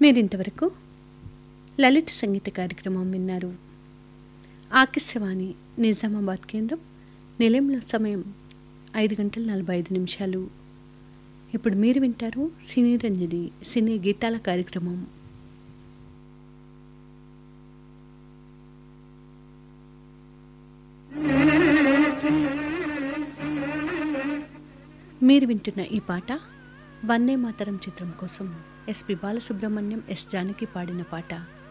మీరింతవరకు లలిత సంగీత కార్యక్రమం విన్నారు ఆకాశవాణి నిజామాబాద్ కేంద్రం నిలయంలో సమయం ఐదు గంటల నలభై ఐదు నిమిషాలు ఇప్పుడు మీరు వింటారు సినీ రంజని సినీ గీతాల కార్యక్రమం మీరు వింటున్న ఈ పాట వందే మాతరం చిత్రం కోసం ఎస్పి బాలసుబ్రహ్మణ్యం ఎస్ జానకి పాడిన పాట